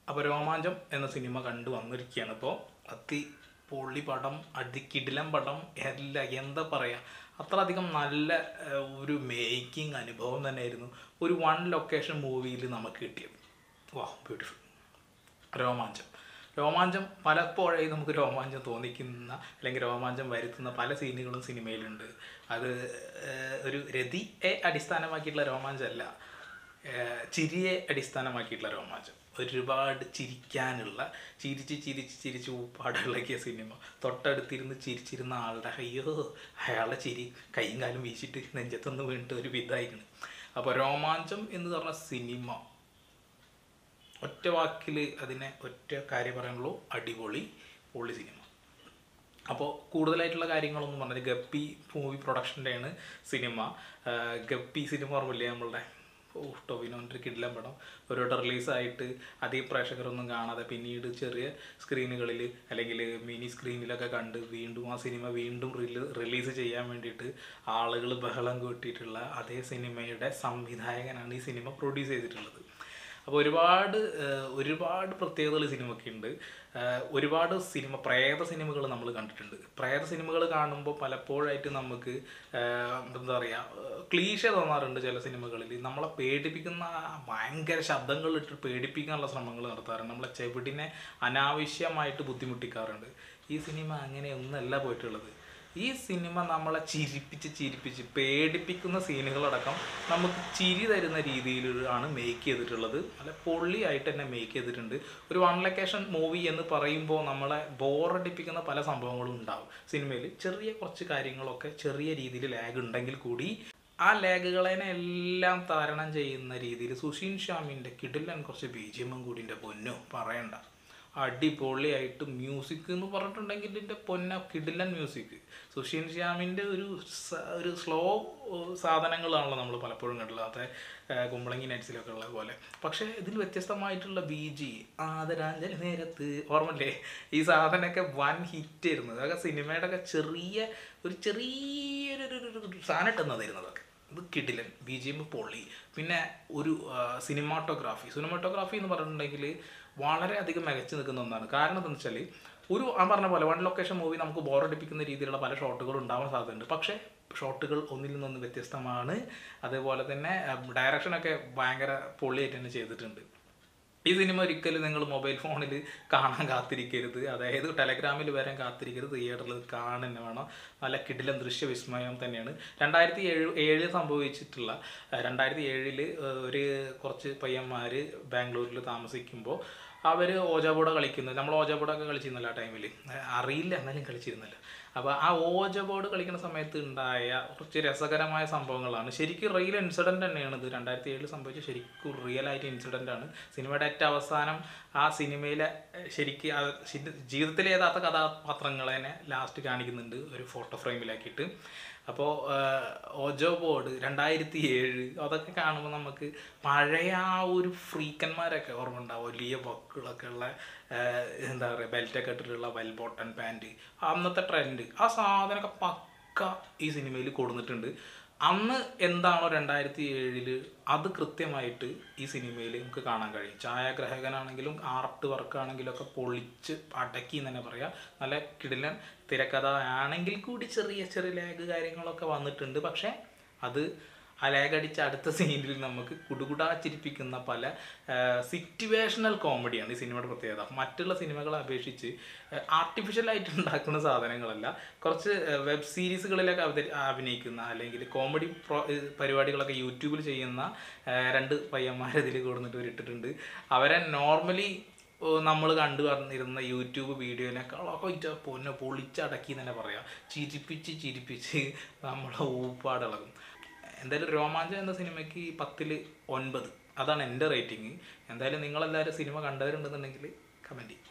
അപ്പോൾ രോമാഞ്ചം എന്ന സിനിമ കണ്ടു വന്നിരിക്കുകയാണ് ഇപ്പോൾ അതി പൊള്ളി പടം അതിക്കിടിലം പടം എല്ലാം എന്താ പറയുക അത്രയധികം നല്ല ഏഹ്, ഒരു മേക്കിംഗ് അനുഭവം തന്നെയായിരുന്നു ഒരു വൺ ലൊക്കേഷൻ മൂവിയിൽ നമുക്ക് കിട്ടിയത് വാ ബ്യൂട്ടിഫുൾ രോമാഞ്ചം രോമാഞ്ചം പലപ്പോഴായി നമുക്ക് രോമാഞ്ചം തോന്നിക്കുന്ന അല്ലെങ്കിൽ രോമാഞ്ചം വരുത്തുന്ന പല സീനുകളും സിനിമയിലുണ്ട് അത് ഏഹ്, ഒരു രതിയെ അടിസ്ഥാനമാക്കിയിട്ടുള്ള രോമാഞ്ചമല്ല ഏഹ്, ചിരിയെ അടിസ്ഥാനമാക്കിയിട്ടുള്ള രോമാഞ്ചം ഒരുപാട് ചിരിക്കാനുള്ള ചിരിച്ച് ചിരിച്ച് ചിരിച്ച് ഊപ്പാടിളക്കിയ സിനിമ തൊട്ടടുത്തിരുന്ന് ചിരിച്ചിരുന്ന ആളുടെ അയ്യോ അയാളുടെ ചിരി കൈയും കാലും വീശിട്ട് നെഞ്ചത്തൊന്ന് വീണിട്ട് ഒരു വിധായിരുന്നു അപ്പോൾ രോമാഞ്ചം എന്ന് പറഞ്ഞ സിനിമ ഒറ്റ വാക്കിൽ അതിനെ ഒറ്റ കാര്യം പറയുള്ളൂ അടിപൊളി പൊളി സിനിമ അപ്പോൾ കൂടുതലായിട്ടുള്ള കാര്യങ്ങളൊന്നും പറഞ്ഞത് ഗപ്പി മൂവി പ്രൊഡക്ഷൻ്റെയാണ് സിനിമ ആ, ഗപ്പി സിനിമ ഓർമ്മയില്ലേ നമ്മളുടെ ഓ ടൊവിനോൻ്റെ ഒരു കിടിലം പടം ഒരു വട്ടം റിലീസായിട്ട് അധികം പ്രേക്ഷകരൊന്നും കാണാതെ പിന്നീട് ചെറിയ സ്ക്രീനുകളിൽ അല്ലെങ്കിൽ മിനി സ്ക്രീനിലൊക്കെ കണ്ട് വീണ്ടും ആ സിനിമ വീണ്ടും റിലീ റിലീസ് ചെയ്യാൻ വേണ്ടിയിട്ട് ആളുകൾ ബഹളം കൂട്ടിയിട്ടുള്ള അതേ സിനിമയുടെ സംവിധായകനാണ് ഈ സിനിമ പ്രൊഡ്യൂസ് ചെയ്തിട്ടുള്ളത് അപ്പോൾ ഒരുപാട് ഏഹ്, ഒരുപാട് പ്രത്യേകതകൾ സിനിമയ്ക്ക് ഉണ്ട് ഏഹ്, ഒരുപാട് സിനിമ പ്രേത സിനിമകൾ നമ്മൾ കണ്ടിട്ടുണ്ട് പ്രേത സിനിമകൾ കാണുമ്പോൾ പലപ്പോഴായിട്ട് നമുക്ക് ഏഹ്, എന്താ പറയുക ക്ലീശ തോന്നാറുണ്ട് ചില സിനിമകളിൽ നമ്മളെ പേടിപ്പിക്കുന്ന ആ ഭയങ്കര ശബ്ദങ്ങൾ ഇട്ട് പേടിപ്പിക്കാനുള്ള ശ്രമങ്ങൾ നടത്താറുണ്ട് നമ്മളെ ചെവിടിനെ അനാവശ്യമായിട്ട് ബുദ്ധിമുട്ടിക്കാറുണ്ട് ഈ സിനിമ അങ്ങനെയൊന്നല്ല പോയിട്ടുള്ളത് ഈ സിനിമ നമ്മളെ ചിരിപ്പിച്ച് ചിരിപ്പിച്ച് പേടിപ്പിക്കുന്ന സീനുകളടക്കം നമുക്ക് ചിരി തരുന്ന രീതിയിലാണ് മേക്ക് ചെയ്തിട്ടുള്ളത് നല്ല പൊള്ളിയായിട്ട് തന്നെ മേക്ക് ചെയ്തിട്ടുണ്ട് ഒരു വൺ ലൊക്കേഷൻ മൂവി എന്ന് പറയുമ്പോൾ നമ്മളെ ബോറടിപ്പിക്കുന്ന പല സംഭവങ്ങളും ഉണ്ടാവും സിനിമയിൽ ചെറിയ കുറച്ച് കാര്യങ്ങളൊക്കെ ചെറിയ രീതിയിൽ ലാഗ് ഉണ്ടെങ്കിൽ കൂടി ആ ലാഗുകളെ എല്ലാം താരണം ചെയ്യുന്ന രീതിയിൽ സുഷീൻ ഷ്യാമിൻ്റെ കിടിലൻ കുറച്ച് ബി ജി എമ്മും കൂടി എൻ്റെ പൊന്നോ പറയണ്ട അടിപൊളിയായിട്ട് മ്യൂസിക് എന്ന് പറഞ്ഞിട്ടുണ്ടെങ്കിൽ ഇതിൻ്റെ പൊന്ന കിടിലൻ മ്യൂസിക് സുഷീൻ ശ്യാമിൻ്റെ ഒരു സ- ഒരു സ്ലോ സാധനങ്ങളാണല്ലോ നമ്മൾ പലപ്പോഴും കണ്ടുള്ളത് അത് കുമ്പളങ്ങി നൈറ്റ്സിലൊക്കെ ഉള്ള പോലെ പക്ഷേ ഇതിൽ വ്യത്യസ്തമായിട്ടുള്ള ബി ജി ആദരാഞ്ജലി നേരത്ത് ഓർമ്മല്ലേ ഈ സാധനമൊക്കെ വൻ ഹിറ്റ് ആയിരുന്നു അതൊക്കെ സിനിമയുടെ ഒക്കെ ചെറിയ ഒരു ചെറിയൊരു ഒരു- ഒരു- ഒരു സാധനം ഇട്ടുന്നതായിരുന്നു അതൊക്കെ ഇത് കിടിലൻ ബി ജി എം പൊള്ളി പിന്നെ ഒരു സിനിമാട്ടോഗ്രാഫി സിനിമാട്ടോഗ്രാഫി എന്ന് പറഞ്ഞിട്ടുണ്ടെങ്കിൽ വളരെയധികം മികച്ചു നിൽക്കുന്ന ഒന്നാണ് കാരണം എന്താണെന്ന് വെച്ചാൽ ഒരു ആ പറഞ്ഞ പോലെ വൺ ലൊക്കേഷൻ മൂവി നമുക്ക് ബോറടിപ്പിക്കുന്ന രീതിയിലുള്ള പല ഷോട്ടുകൾ ഉണ്ടാവാൻ സാധ്യതയുണ്ട് പക്ഷേ ഷോട്ടുകൾ ഒന്നിൽ നിന്നൊന്ന് വ്യത്യസ്തമാണ് അതേപോലെ തന്നെ ഡയറക്ഷനൊക്കെ ഭയങ്കര പൊള്ളിയായിട്ട് തന്നെ ചെയ്തിട്ടുണ്ട് ഈ സിനിമ ഒരിക്കലും നിങ്ങൾ മൊബൈൽ ഫോണിൽ കാണാൻ കാത്തിരിക്കരുത് അതായത് ടെലഗ്രാമിൽ വരാൻ കാത്തിരിക്കരുത് തിയേറ്ററിൽ കാണുന്ന വേണം നല്ല കിടിലം ദൃശ്യവിസ്മയം തന്നെയാണ് രണ്ടായിരത്തി ഏഴ് ഏഴിൽ സംഭവിച്ചിട്ടുള്ള രണ്ടായിരത്തി ഏഴിൽ ഒരു കുറച്ച് പയ്യന്മാർ ബാംഗ്ലൂരിൽ താമസിക്കുമ്പോൾ അവർ ഓജാബോട കളിക്കുന്നത് നമ്മൾ ഓജാബോടൊക്കെ കളിച്ചിരുന്നല്ലോ ആ ടൈമിൽ അറിയില്ല എന്നാലും കളിച്ചിരുന്നല്ലോ അപ്പോൾ ആ ഓജ ബോർഡ് കളിക്കുന്ന സമയത്ത് ഉണ്ടായ കുറച്ച് രസകരമായ സംഭവങ്ങളാണ് ശരിക്കും റിയൽ ഇൻസിഡൻറ്റ് തന്നെയാണ് ഇത് രണ്ടായിരത്തി ഏഴിൽ സംഭവിച്ച ശരിക്കും റിയൽ ആയിട്ട് ഇൻസിഡൻ്റ് ആണ് സിനിമയുടെ ഏറ്റവും അവസാനം ആ സിനിമയിലെ എഹ്, ശരിക്കും ആ ശരി- ജീവിതത്തിലെ ഏതാത്ത കഥാപാത്രങ്ങളെ ലാസ്റ്റ് കാണിക്കുന്നുണ്ട് ഒരു ഫോട്ടോ ഫ്രെയിമിലാക്കിയിട്ട് അപ്പോൾ ഓജോ ബോർഡ് രണ്ടായിരത്തി ഏഴ് അതൊക്കെ കാണുമ്പോൾ നമുക്ക് പഴയ ആ ഒരു ഫ്രീക്കന്മാരൊക്കെ ഓർമ്മ ഉണ്ടാവും വലിയ വക്കുകളൊക്കെ ഉള്ള ഏഹ്, എന്താ പറയുക ബെൽറ്റൊക്കെ ഇട്ടിട്ടുള്ള വെൽ ബോട്ടൺ പാൻറ്റ് അന്നത്തെ ട്രെൻഡ് ആ സാധനമൊക്കെ പക്ക ഈ സിനിമയിൽ കൊടുത്തിട്ടുണ്ട് അന്ന് എന്താണോ രണ്ടായിരത്തി ഏഴില് അത് കൃത്യമായിട്ട് ഈ സിനിമയിൽ നമുക്ക് കാണാൻ കഴിയും ഛായാഗ്രഹകനാണെങ്കിലും ആർട്ട് വർക്കാണെങ്കിലും ഒക്കെ പൊളിച്ച് അടക്കി എന്ന് തന്നെ പറയാം നല്ല കിടിലൻ തിരക്കഥ ആണെങ്കിൽ കൂടി ചെറിയ ചെറിയ ലാഗ് കാര്യങ്ങളൊക്കെ വന്നിട്ടുണ്ട് പക്ഷേ അത് ആ ലാഗ് അടിച്ച അടുത്ത സീനിൽ നമുക്ക് കുടുകുടാ ചിരിപ്പിക്കുന്ന പല സിറ്റുവേഷണൽ കോമഡിയാണ് ഈ സിനിമയുടെ പ്രത്യേകത മറ്റുള്ള സിനിമകളെ അപേക്ഷിച്ച് ആർട്ടിഫിഷ്യലായിട്ട് ഉണ്ടാക്കുന്ന സാധനങ്ങളല്ല കുറച്ച് വെബ് സീരീസുകളിലൊക്കെ അവതരി അഭിനയിക്കുന്ന അല്ലെങ്കിൽ കോമഡി പ്രോ ഏഹ് പരിപാടികളൊക്കെ യൂട്യൂബിൽ ചെയ്യുന്ന ഏഹ് രണ്ട് പയ്യന്മാരെ ഇതിൽ കൊടുത്തിട്ട് ഇട്ടിട്ടുണ്ട് അവരെ നോർമലി നമ്മൾ കണ്ടു പറഞ്ഞിരുന്ന യൂട്യൂബ് വീഡിയോനേക്കാളൊക്കെ ഇറ്റ പൊന്നെ പൊളിച്ചടക്കി എന്ന് തന്നെ പറയാം ചിരിപ്പിച്ച് ചിരിപ്പിച്ച് നമ്മളെ ഊപ്പാടിളകും എന്തായാലും രോമാഞ്ചം എന്ന സിനിമയ്ക്ക് പത്തിൽ ഒൻപത് അതാണ് എൻ്റെ റേറ്റിംഗ് എന്തായാലും നിങ്ങളെല്ലാവരും സിനിമ കണ്ടവരുണ്ടെന്നുണ്ടെങ്കിൽ കമൻറ്റ് ചെയ്യും